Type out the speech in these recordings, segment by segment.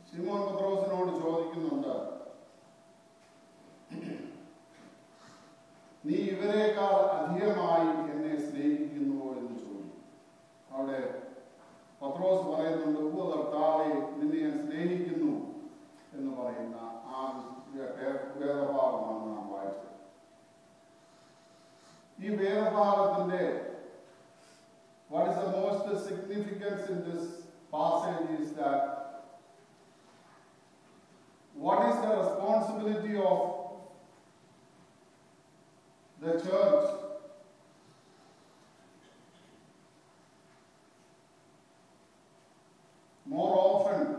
ശിമോൻ പത്രോസിനോട് ചോദിക്കുന്നുണ്ട് നീ ഇവരെക്കാൾ അധികമായി എന്നെ സ്നേഹിക്കുന്നുവോ എന്ന് ചോദിക്കും അവിടെ പത്രോസ് പറയുന്നുണ്ട് ഉപ കർത്താവെ നിന്നെ ഞാൻ സ്നേഹിക്കുന്നു എന്ന് പറയുന്ന ആ വേ- വേദഭാഗമാണ് നാം വായിച്ചത് ഈ വേദഭാഗത്തിന്റെ what is the most significance in this passage is that what is the responsibility of the church more often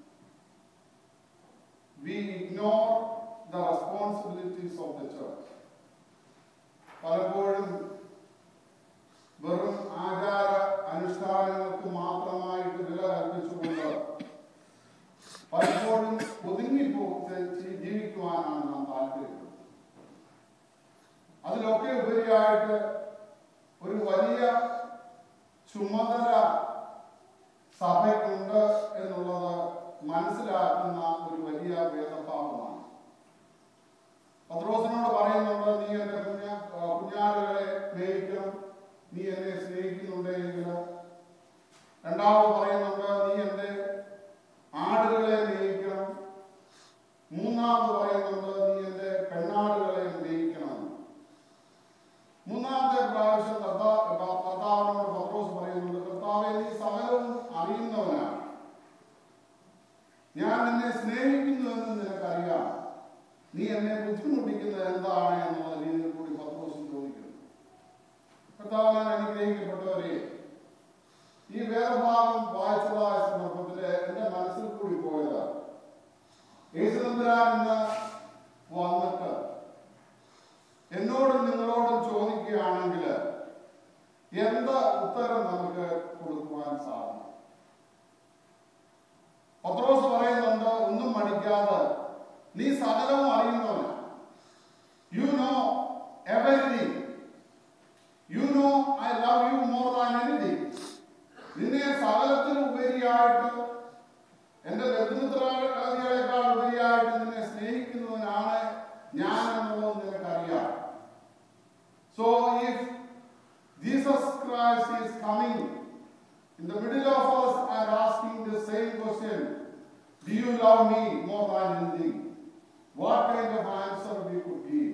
we ignore the responsibilities of the church പലപ്പോഴും വെറും ആചാര അനുഷ്ഠാനങ്ങൾക്ക് മാത്രമായിട്ട് വില കൽപ്പിച്ചുകൊണ്ട് പലപ്പോഴും ഒതുങ്ങിപ്പോ ചെ- ജീവിക്കുവാനാണ് നാം താല്പര്യപ്പെടുന്നത് അതിലൊക്കെ ഉപരിയായിട്ട് ഒരു വലിയ ചുമതല സഭയ്ക്കുണ്ട് എന്നുള്ളത് മനസ്സിലാക്കുന്ന ഒരു വലിയ വേദഭാവമാണ് പത്രോസിനോട് പറയുന്നുണ്ട് നീ എന്റെ കുഞ്ഞ ആ, കുഞ്ഞാടുകളെ സ്നേഹിക്കണം നീ എന്നെ സ്നേഹിക്കുന്നുണ്ടെങ്കിൽ രണ്ടാമത് പറയുന്നുണ്ട് നീ എന്റെ ആടുകളെ സ്നേഹിക്കണം മൂന്നാമത് പറയുന്നുണ്ട് നീ എന്റെ പെണ്ണാടുകളെ സ്നേഹിക്കണം മൂന്നാമത്തെ പ്രാവശ്യം കർത്താ- കർത്താ- കർത്താവിനോട് പത്രോസ് പറയുന്നുണ്ട് കർത്താവെ നീ സകലവും അറിയുന്നവനാണ് ഞാൻ നിന്നെ സ്നേഹിക്കുന്നു എന്ന് നിനക്കറിയാം നീ എന്നെ ബുദ്ധിമുട്ടിക്കുന്നത് എന്താണ് എന്നുള്ള രീതിയിൽ കൂടി പത്രോസും ചോദിക്കുന്നു കർത്താവിനാൽ അനുഗ്രഹിക്കപ്പെട്ടവരെ ഈ വേദഭാഗം വായിച്ചതായ സന്ദർഭത്തില് എന്റെ മനസ്സിൽ കൂടി പോയത് യേശുദമ്പുരാൻ ഇന്ന് വന്നിട്ട് എന്നോടും നിങ്ങളോടും ചോദിക്കുകയാണെങ്കിൽ എന്ത് ഉത്തരം നമുക്ക് കൊടുക്കുവാൻ സാധിക്കും പത്രോസ് പറയുന്നുണ്ട് ഒന്നും മടിക്കാതെ നീ സകലവും അറിയുന്നവനാ you know everything you know I love you more than anything നിന്നെ സകലത്തിനും ഉപരിയായിട്ട് എന്റെ ബന്ധുമിത്രാദികളെക്കാൾ ഉപരിയായിട്ട് നിന്നെ സ്നേഹിക്കുന്നവനാണ് ഞാൻ എന്നുള്ളത് നിനക്കറിയാം so if Jesus Christ is coming In the middle of us and asking the same question, do you love me more than anything? What kind of answer we could give?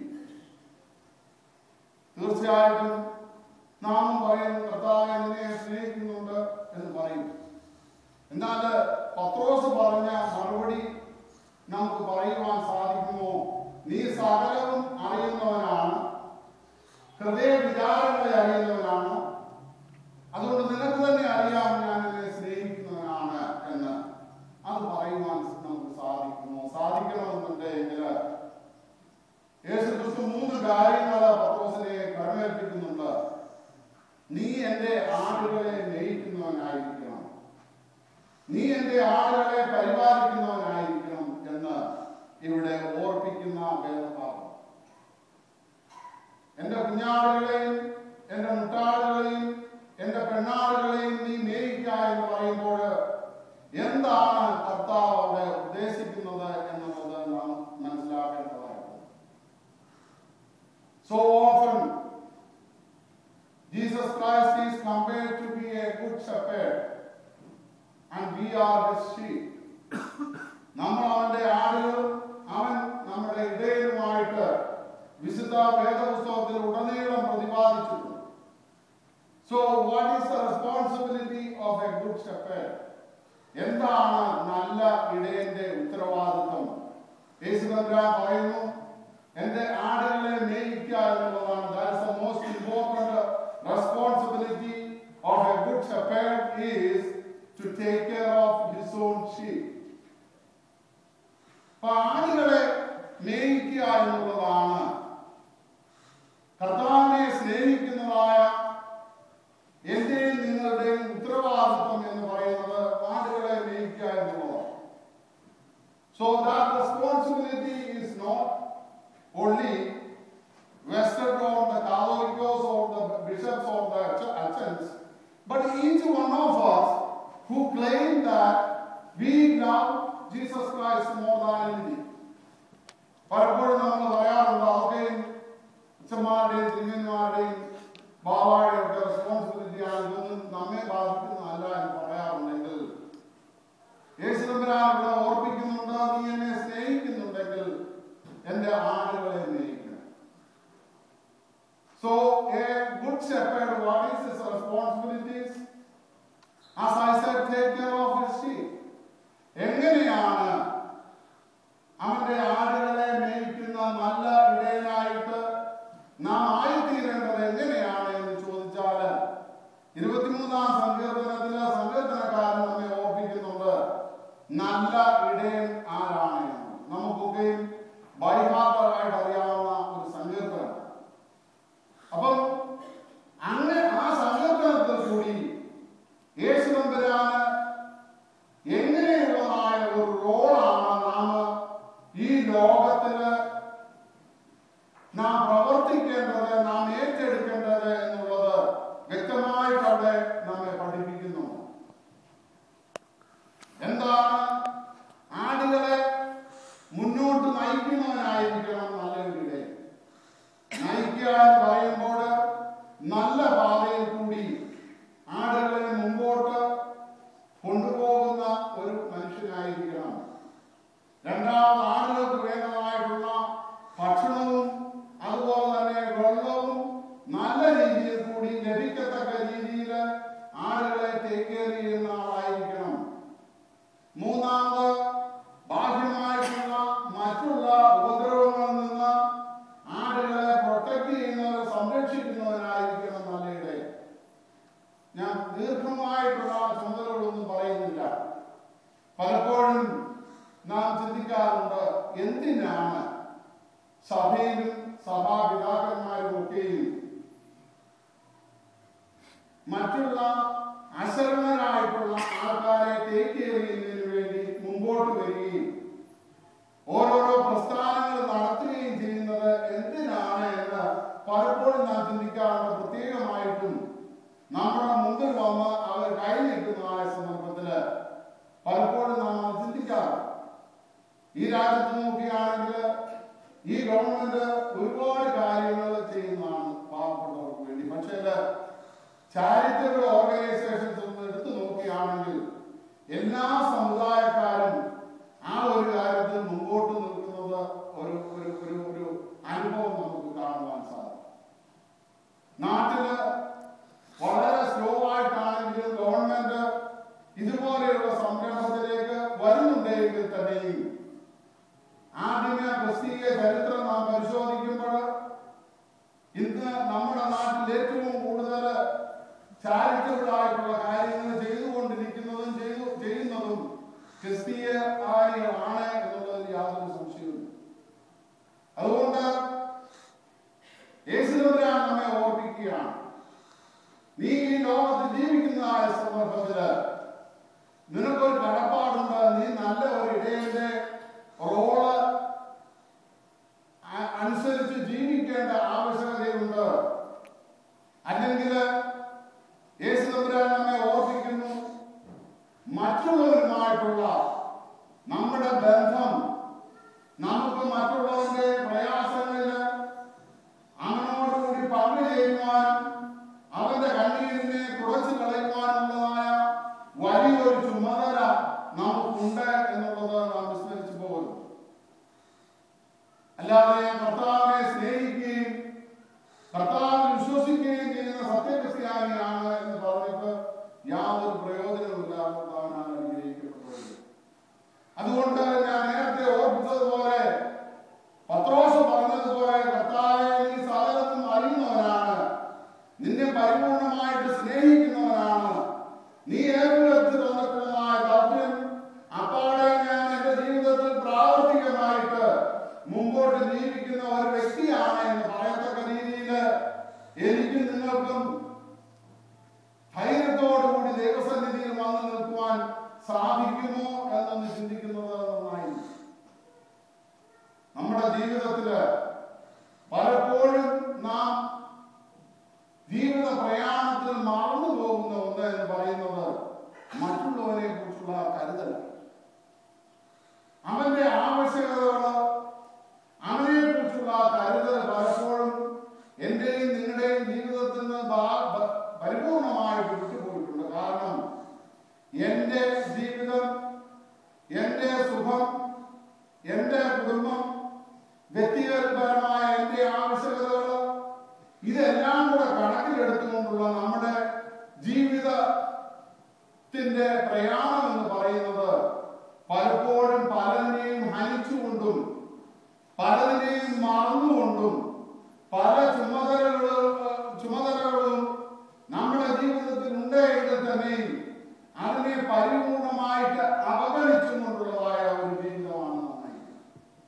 തീർച്ചയായിട്ടും നാം പറയുന്നു കർത്താവെ നിന്നെ സ്നേഹിക്കുന്നുണ്ട് എന്ന് പറയും എന്നാൽ പത്രോസ് പറഞ്ഞ മറുപടി നമുക്ക് പറയുവാൻ സാധിക്കുമോ നീ സകലവും അറിയുന്നവനാണ് ഹൃദയ വിചാരങ്ങളെ അറിയുന്നവനാണ് അതുകൊണ്ട് നിനക്ക് തന്നെ അറിയാം ഞാൻ എന്നെ സ്നേഹിക്കുന്നവനാണ് എന്ന് അത് പറയുവാൻ നമുക്ക് സാധിക്കുമോ സാധിക്കണമെന്നുണ്ടെങ്കിൽ യേശു ക്രിസ്തു മൂന്ന് കാര്യങ്ങൾ പത്രോസിനെ കടമേൽപ്പിക്കുന്നുണ്ട് നീ എന്റെ ആടുകളെ നയിക്കുന്നവനായിരിക്കണം നീ എന്റെ ആടുകളെ പരിപാലിക്കുന്നവനായിരിക്കണം എന്ന് ഇവിടെ ഓർപ്പിക്കുന്ന വേദഭാഗം എന്റെ കുഞ്ഞാടുകളെയും എന്റെ മുട്ടാടുകളെയും എന്റെ പെണ്ണാടുകളെയും നീ മേയിക്ക എന്ന് പറയുമ്പോൾ എന്താണ് കർത്താവ് അവിടെ ഉദ്ദേശിക്കുന്നത് എന്നുള്ളത് നാം മനസ്സിലാക്കേണ്ടതായിട്ടുണ്ട് so often Jesus Christ is compared to be a good shepherd and we are his sheep നമ്മൾ അവന്റെ ആടുകൾ അവൻ നമ്മുടെ ഇടയനുമായിട്ട് വിശുദ്ധ വേദപുസ്തകത്തിൽ ഉടനീളം പ്രതിപാദിച്ചിട്ടുണ്ട് so what is the responsibility of a good shepherd എന്താണ് നല്ല ഇടയന്റെ ഉത്തരവാദിത്വം യേശുദമ്പുരാൻ പറയുന്നു എന്റെ ആടുകളെ മേയിക്കുക എന്നുള്ളതാണ് that is the most important responsibility of a good shepherd is to take care of his own sheep അപ്പൊ ആടുകളെ സ്നേഹിക്കുക എന്നുള്ളതാണ് കർത്താവിനെ സ്നേഹിക്കുന്നതായ എന്റെയും നിങ്ങളുടെയും ഉത്തരവാദിത്വം എന്ന് പറയുന്നത് ആടുകളെ സ്നേഹിക്കുക എന്നുള്ളതാണ് so that responsibility is not only vested on the Catholicos or the bishops or the ch- churches, but each one of us who claim that we love Jesus Christ more than anything പലപ്പോഴും നമ്മൾ പറയാറുണ്ട് അതൊക്കെയും അച്ഛന്മാരുടെയും തിരുമന്മാരുടെയും ബാവായുടെയും ഒക്കെ responsibility ആണ് ഇതൊന്നും നമ്മെ ബാധിക്കുന്നതല്ല എന്ന് പറയാറുണ്ടെങ്കിൽ യേശുദമ്പരാൻ ഇവിടെ ഓർപ്പിക്കുന്നുണ്ട് നീ എന്നെ സ്നേഹിക്കുന്നുണ്ടെങ്കിൽ എന്റെ ആടുകളെ സ്നേഹിക്കണം so a good shepherd what is his responsibilities as i said take care of his sheep എങ്ങനെയാണ് അവന്റെ ആടുകളെ മേയ്ക്കുന്ന നല്ല ഇടയനായിട്ട് നാം ആയിത്തീരേണ്ടത് എങ്ങനെയാണ് എന്ന് ചോദിച്ചാൽ ഇരുപത്തിമൂന്നാം സങ്കീർത്തനത്തില് സങ്കീർത്തനക്കാരൻ നമ്മെ ഓർപ്പിക്കുന്നുണ്ട് നല്ല ഇടയൻ ആരാണ് എന്ന് നമുക്കൊക്കെയും ബൈഹാർട്ടായിട്ട് അറിയാവുന്ന ഒരു സങ്കീർത്തനം അപ്പം അങ്ങനെ ആ സങ്കീർത്തനത്തിൽ കൂടി യേശു നമ്പരാന് എങ്ങനെയുള്ളതായ ഒരു റോളാണ് നാം ഈ ലോകത്തില് നാം പ്രവർത്തിക്കേണ്ടത് നാം ഏറ്റെടുക്കേണ്ടത് എന്നുള്ളത് വ്യക്തമായിട്ട് അവിടെ നമ്മെ പഠിപ്പിക്കുന്നു എന്താണ് ആടുകളെ മുന്നോട്ട് നയിക്കുന്നവനായിരിക്കണം നല്ലൊരു നയിക്കുക എന്ന് പറയുമ്പോൾ നല്ല പാതയിൽ കൂടി ആടുകളെ മുമ്പോട്ട് കൊണ്ടുപോകുന്ന ഒരു മനുഷ്യനായിരിക്കണം രണ്ടാമത് ആളുകൾക്ക് വേണ്ടതായിട്ടുള്ള ഭക്ഷണവും അതുപോലെ തന്നെ വെള്ളവും നല്ല രീതിയിൽ കൂടി ലഭിക്കത്തക്ക രീതിയിൽ ആളുകളെ ടേക്ക് കെയർ ചെയ്യുന്ന ആളായിരിക്കണം മൂന്നാമത് ബാഹ്യമായിട്ടുള്ള മറ്റുള്ള ഉപദ്രവങ്ങളിൽ നിന്ന് ആടുകളെ പ്രൊട്ടക്ട് ചെയ്യുന്നവർ സംരക്ഷിക്കുന്നവരായിരിക്കണം നല്ലയുടെ ഞാൻ ദീർഘമായിട്ടുള്ള ചുമതലകളൊന്നും പറയുന്നില്ല പലപ്പോഴും നാം ചിന്തിക്കാറുണ്ട് എന്തിനാണ് സഭയിലും സഭാപിതാക്കന്മാരും ഒക്കെയും മറ്റുള്ള അശരണരായിട്ടുള്ള ആൾക്കാരെ ടേക്ക് ചെയ്യുന്നതിന് വേണ്ടി മുമ്പോട്ട് വരികയും ഓരോരോ പ്രസ്ഥാനങ്ങൾ നടത്തുകയും ചെയ്യുന്നത് എന്തിനാണ് എന്ന് പലപ്പോഴും നാം ചിന്തിക്കാറുണ്ട് പ്രത്യേകമായിട്ടും നമ്മുടെ മുമ്പിൽ വന്ന് അവർ കൈ നീട്ടുന്നതായ സന്ദർഭത്തില് പലപ്പോഴും നാം അത് ചിന്തിക്കാറുണ്ട് ഈ രാജ്യത്ത് നോക്കുകയാണെങ്കിൽ ഈ ഗവൺമെന്റ് ഒരുപാട് കാര്യങ്ങൾ ചെയ്യുന്നതാണ് പാവപ്പെട്ടവർക്ക് വേണ്ടി പക്ഷേ ചാരിറ്റബിൾ ഓർഗനൈസേഷൻസ് ഒന്ന് എടുത്തു നോക്കുകയാണെങ്കിൽ എല്ലാ സമുദായക്കാരും ആ ഒരു കാര്യത്തിൽ മുമ്പോട്ട് നിൽക്കുന്നത് ഒരു ഒരു ഒരു ഒരു അനുഭവം നമുക്ക് കാണുവാൻ സാധിക്കും നാട്ടില് വളരെ സ്ലോ ആയിട്ടാണെങ്കിലും ഗവൺമെന്റ് ഇതുപോലെയുള്ള സംരംഭത്തിലേക്ക് വരുന്നുണ്ടെങ്കിൽ തന്നെയും ആദ്യമേ ക്രിസ്തീയ ചരിത്രം നാം പരിശോധിക്കുമ്പോൾ ഇന്ന് നമ്മുടെ നാട്ടിൽ ഏറ്റവും കൂടുതൽ ചാരിറ്റബിൾ ആയിട്ടുള്ള കാര്യങ്ങൾ ചെയ്തുകൊണ്ടിരിക്കുന്നതും ചെയ്തു ചെയ്യുന്നതും ക്രിസ്തീയ കാര്യങ്ങളാണ് എന്നുള്ളതിൽ യാതൊരു സംശയവും അതുകൊണ്ട് യേശുദമ്പരാൻ നമ്മെ ഓർപ്പിക്കുകയാണ് നീ ഈ ലോകത്ത് ജീവിക്കുന്നതായ സന്ദർഭത്തില് നിനക്കൊരു കടപ്പാടുണ്ട് നീ നല്ല ഒരു ഇടയന്റെ റോള് അ- അനുസരിച്ച് ജീവിക്കേണ്ട ആവശ്യകതയുണ്ട് അല്ലെങ്കിൽ യേശുദമ്പരാൻ നമ്മെ ഓർപ്പിക്കുന്നു മറ്റുള്ളവരുമായിട്ടുള്ള നമ്മുടെ ബന്ധം നമുക്ക് മറ്റുള്ളവരുടെ പ്രയാസങ്ങളിൽ അവനോടുകൂടി പങ്കുചേരുവാനും അവന്റെ കണ്ണീരിനെ കുറച്ചു കളയുവാനുള്ളതായ വലിയൊരു ചുമതല നമുക്കുണ്ട് എന്നുള്ളത് നാം വിസ്മരിച്ചു പോകുന്നു അല്ലാതെ കർത്താവിനെ സ്നേഹിക്കുകയും കർത്താവിൽ വിശ്വസിക്കുകയും ചെയ്യുന്ന സത്യക്രിസ്ത്യാനിയാണ് എന്ന് പറഞ്ഞിട്ട് യാതൊരു പ്രയോജനമില്ലാത്തതാണ് അനുഗ്രഹിക്കപ്പെട്ടത് അതുകൊണ്ട് ഞാൻ നേരത്തെ ഓർപ്പിച്ചതുപോലെ പത്രോസ് പറഞ്ഞതുപോലെ കർത്താവെ നീ സകലത്തും അറിയുന്നവനാണ് നിന്നെ പരിപൂർണമായിട്ട് സ്നേഹിക്കുന്നവനാണ് നീ ഏകത്ത് തന്നിട്ടുള്ളതായ ദൗത്യം അപ്പാടെ ഞാൻ എന്റെ ജീവിതത്തിൽ പ്രാവർത്തികമായിട്ട് മുമ്പോട്ട് ജീവിക്കുന്ന ഒരു വ്യക്തിയാണ് എന്ന് പറയത്തക്ക രീതിയിൽ എനിക്കും നിങ്ങൾക്കും ധൈര്യത്തോടുകൂടി ദൈവസന്നിധിയിൽ വന്നു നിൽക്കുവാൻ സാധിക്കുമോ എന്നൊന്ന് ചിന്തിക്കുന്നത് നന്നായി നമ്മുടെ ജീവിതത്തില് പലപ്പോഴും നാം ജീവിത പ്രയാണത്തിൽ മറന്നു പോകുന്ന ഒന്ന് എന്ന് പറയുന്നത് മറ്റുള്ളവരെ കുറിച്ചുള്ള കരുതൽ കുടുംബം എൻ്റെ കുടുംബം വ്യക്തിപരമായ എൻ്റെ ആവശ്യകതകൾ ഇതെല്ലാം കൂടെ കണക്കിലെടുത്തുകൊണ്ടുള്ള നമ്മുടെ ജീവിതത്തിന്റെ പ്രയാണം എന്ന് പറയുന്നത് പലപ്പോഴും പലതിനെയും ഹനിച്ചുകൊണ്ടും പലതിനെയും മറന്നുകൊണ്ടും പല ചുമതലകളും ചുമതലകളും നമ്മുടെ ജീവിതത്തിൽ ഉണ്ടെങ്കിൽ തന്നെയും അതിനെ പരിപൂർണമായിട്ട് അവഗണിച്ചുകൊണ്ടുള്ളതായ ഒരു ജീവിതമാണ് നാം നയിക്കുന്നത്.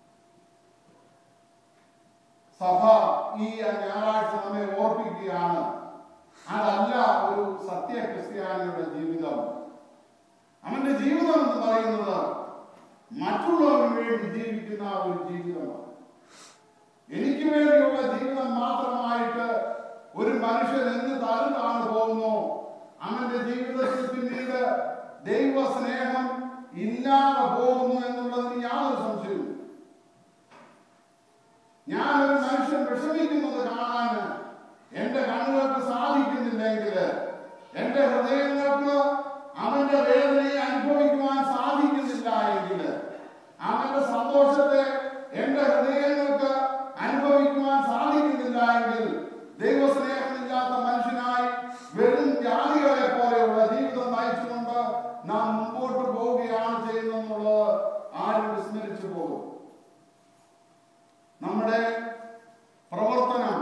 സഭ ഈ ഞായറാഴ്ച നമ്മെ ഓർപ്പിക്കുകയാണ് അതല്ല ഒരു സത്യ ക്രിസ്ത്യാനിയുടെ ജീവിതം അവന്റെ ജീവിതം എന്ന് പറയുന്നത് മറ്റുള്ളവർക്ക് വേണ്ടി ജീവിക്കുന്ന ഒരു ജീവിതമാണ് എനിക്ക് വേണ്ടിയുള്ള ജീവിതം മാത്രമായിട്ട് ഒരു മനുഷ്യൻ എന്ന് തലത്താണ് പോകുന്നു അവന്റെ ജീവിതത്തിൽ പിന്നീട് ദൈവ സ്നേഹം ഇല്ലാതെ പോകുന്നു എന്നുള്ളതിന് യാതൊരു സംശയവും ഞാൻ ഒരു മനുഷ്യൻ വിഷമിക്കുന്നത് കാണാൻ എന്റെ കണ്ണുകൾക്ക് സാധിക്കുന്നില്ലെങ്കിൽ എന്റെ ഹൃദയങ്ങൾക്ക് അവന്റെ വേദനയെ അനുഭവിക്കുവാൻ സാധിക്കുന്നില്ല എങ്കിൽ അവന്റെ സന്തോഷത്തെ എന്റെ ഹൃദയങ്ങൾക്ക് അനുഭവിക്കുവാൻ സാധിക്കുന്നില്ല എങ്കിൽ ദൈവസ്നേഹമില്ലാത്ത മനുഷ്യനായി വെറും ജാതികളെ പോലെയുള്ള ജീവിതം നയിച്ചുകൊണ്ട് നാം മുമ്പോട്ട് പോവുകയാണ് ചെയ്യുന്നതെന്നുള്ളത് ആരും വിസ്മരിച്ചു പോകും നമ്മുടെ പ്രവർത്തനം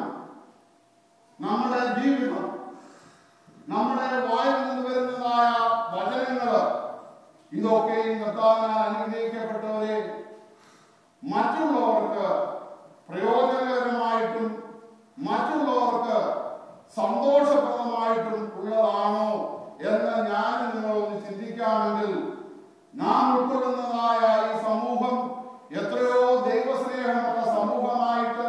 നമ്മുടെ ജീവിതം നമ്മുടെ വായിൽ നിന്ന് വരുന്നതായ വചനങ്ങൾ ഇതൊക്കെയും കർത്താവിനാൽ അനുഗ്രഹിക്കപ്പെട്ടവരെ മറ്റുള്ളവർക്ക് പ്രയോജനകരമായിട്ടും മറ്റുള്ളവർക്ക് സന്തോഷപ്രദമായിട്ടും ഉള്ളതാണോ എന്ന് ഞാൻ നിങ്ങളൊന്ന് ചിന്തിക്കാമെങ്കിൽ നാം ഉൾക്കൊള്ളുന്നതായ ഈ സമൂഹം എത്രയോ ദൈവസ്നേഹമുള്ള സമൂഹമായിട്ട്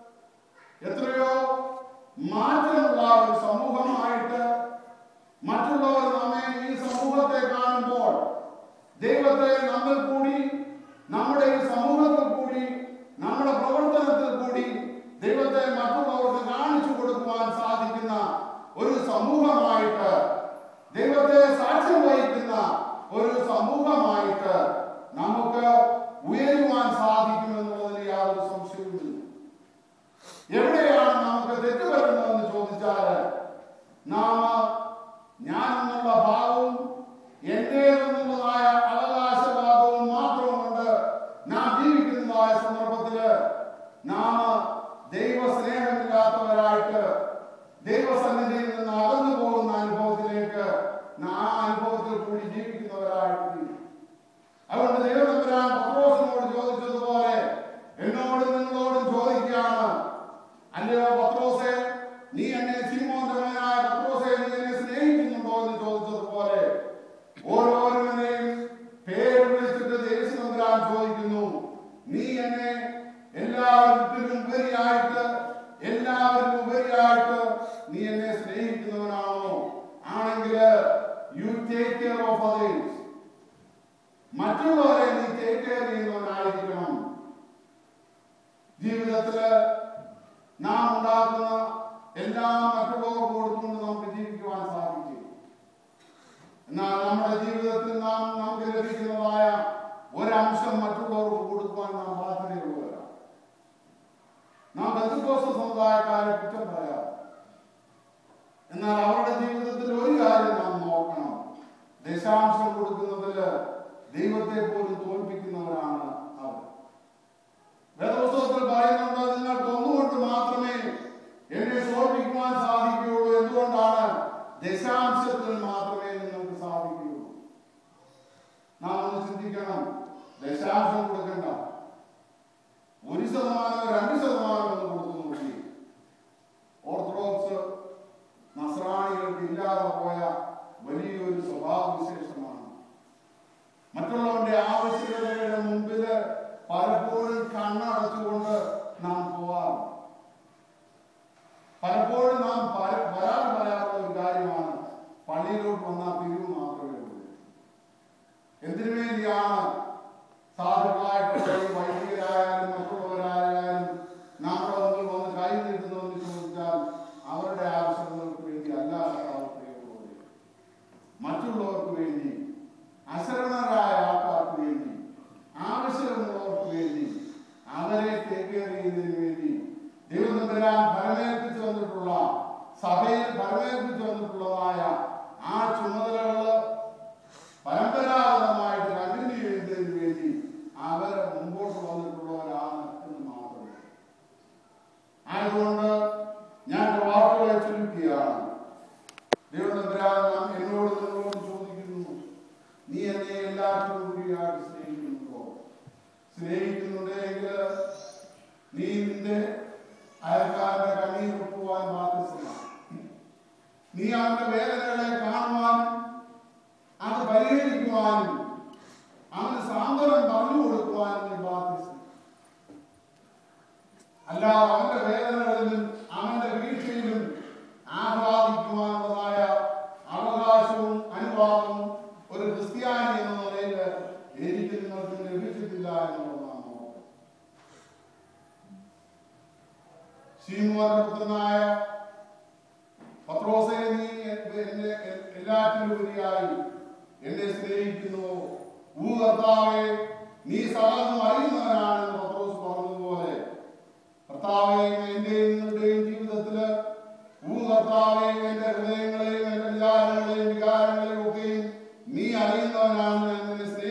എത്രയോ മാറ്റമുള്ള ഒരു സമൂഹമായിട്ട് മറ്റുള്ളവർ നമ്മെ ഈ സമൂഹത്തെ കാണുമ്പോൾ ദൈവത്തെ നമ്മിൽ കൂടി നമ്മുടെ ഈ സമൂഹത്തിൽ കൂടി നമ്മുടെ പ്രവർത്തനത്തിൽ കൂടി ദൈവത്തെ മറ്റുള്ളവർക്ക് കാണിച്ചു കൊടുക്കുവാൻ സാധിക്കുന്ന ഒരു സമൂഹമായിട്ട് ദൈവത്തെ സാക്ഷ്യം വഹിക്കുന്ന ഒരു സമൂഹമായിട്ട് നമുക്ക് ഉയരുവാൻ സാധിക്കുമെന്നുള്ളതിൽ യാതൊരു സംശയവുമില്ല എവിടെയാണ് നമുക്ക് തെറ്റ് വരുന്നതെന്ന് ചോദിച്ചാൽ നാം ഞാൻ എന്നുള്ള ഭാവവും എന്റേതെന്നുള്ളതായ അവകാശവാദവും മാത്രം കൊണ്ട് നാം ജീവിക്കുന്നതായ സന്ദർഭത്തില് നാം ദൈവ സ്നേഹമില്ലാത്തവരായിട്ട് ദൈവസന്നിധിയിൽ നിന്ന് അകന്നു പോകുന്ന അനുഭവത്തിലേക്ക് നാം ആ അനുഭവത്തിൽ കൂടി ജീവിക്കുന്നവരായിട്ട് തീരും. അതുകൊണ്ട് ദൈവതമ്പുരാൻ പത്രോസിനോട് ചോദിച്ചതുപോലെ എന്നോടും നിങ്ങളോടും ചോദിക്കുകയാണ് അല്ലയോ പത്രോസെ നീ എന്നെ സീമോന്റെ മകനായ പത്രോസെ നീ എന്നെ സ്നേഹിക്കുന്നുണ്ടോ എന്ന് ചോദിച്ചതുപോലെ ഓരോരുവനെയും പേര് വിളിച്ചിട്ട് യേശുതമ്പുരാൻ ചോദിക്കുന്നു നീ എന്നെ എല്ലാവരിലും ഉപരിയായിട്ട് എല്ലാവരും ഉപരിയായിട്ട് നീ എന്നെ സ്നേഹിക്കുന്നവനാണോ ആണെങ്കിൽ you take care of others മറ്റുള്ളവരെ നീ ടേക്ക് കെയർ ചെയ്യുന്നവനായിരിക്കണം ജീവിതത്തില് നാം ഉണ്ടാക്കുന്ന എല്ലാം മറ്റുള്ളവർക്ക് കൊടുത്തുകൊണ്ട് നമുക്ക് ജീവിക്കുവാൻ സാധിക്കും എന്നാൽ നമ്മുടെ ജീവിതത്തിൽ നാം നമുക്ക് ലഭിക്കുന്നതായ ഒരംശം മറ്റുള്ളവർക്ക് കൊടുക്കുവാൻ നാം ബാധ്യതയുള്ളവരാണ് നാം ബന്ധുക്കോസ സമുദായക്കാരെ കുറ്റം പറയാം എന്നാൽ അവരുടെ ജീവിതത്തിൽ ഒരു കാര്യം നാം നോക്കണം ദശാംശം കൊടുക്കുന്നതില് ദൈവത്തെ പോലും തോൽപ്പിക്കുന്നവരാണ് അവർ വേദപുസ്തകത്തിൽ പറയുന്നുണ്ട് നിങ്ങൾക്ക് ഒന്നുകൊണ്ട് മാത്രമേ എന്നെ തോൽപ്പിക്കുവാൻ സാധിക്കുകയുള്ളൂ എന്തുകൊണ്ടാണ് ദശാംശത്തിൽ മാത്രമേ നിങ്ങൾക്ക് സാധിക്കുകയുള്ളൂ നാം ഒന്ന് ചിന്തിക്കണം ദശാംശം കൊടുക്കണ്ട ഒരു ശതമാനമോ രണ്ട് ശതമാനമോ ഒന്ന് കൊടുത്തു നോക്കി ഓർത്തഡോക്സ് നസ്രാണികൾക്ക് ഇല്ലാതെ പോയ വലിയൊരു സ്വഭാവവിശേഷമാണ് മറ്റുള്ളവന്റെ ആവശ്യകതയുടെ മുമ്പില് പലപ്പോഴും കണ്ണടച്ചുകൊണ്ട് നാം പോവാറുണ്ട് പലപ്പോഴും നാം പല- പരാതി പറയാറുള്ള ഒരു കാര്യമാണ് പള്ളിയിലോട്ട് വന്നാൽ പിരിവ് മാത്രമേ ഉള്ളൂ എന്തിനു വേണ്ടിയാണ് സാധുക്കളായിട്ടുള്ള ഈ വൈദികരായാലും മറ്റുള്ളവരായാലും നമ്മുടെ മുമ്പിൽ വന്ന് കൈ നീട്ടുന്നതെന്ന് ചോദിച്ചാൽ അവരുടെ ആവശ്യങ്ങൾക്ക് വേണ്ടി അല്ലാത്ത അവസ്ഥയുള്ളത് മറ്റുള്ളവർക്ക് വേണ്ടി അശരണരായ ആൾക്കാർക്ക് വേണ്ടി ശീമോന്റെ പുത്രനായ പത്രോസെ നീ എന്നെ എല്ലാറ്റിലും ഉപരിയായി എന്നെ സ്നേഹിക്കുന്നു ഊ കർത്താവെ നീ സകലതും അറിയുന്നവനാണെന്ന് പത്രോസ് പറഞ്ഞതുപോലെ കർത്താവെ എന്റെയും നിങ്ങളുടെയും ജീവിതത്തില് ഊ കർത്താവെ എന്റെ ഹൃദയങ്ങളെയും എന്റെ വിചാരങ്ങളെയും വികാരങ്ങളെയും ഒക്കെയും നീ അറിയുന്നവനാണെന്ന് ഞാൻ നിന്നെ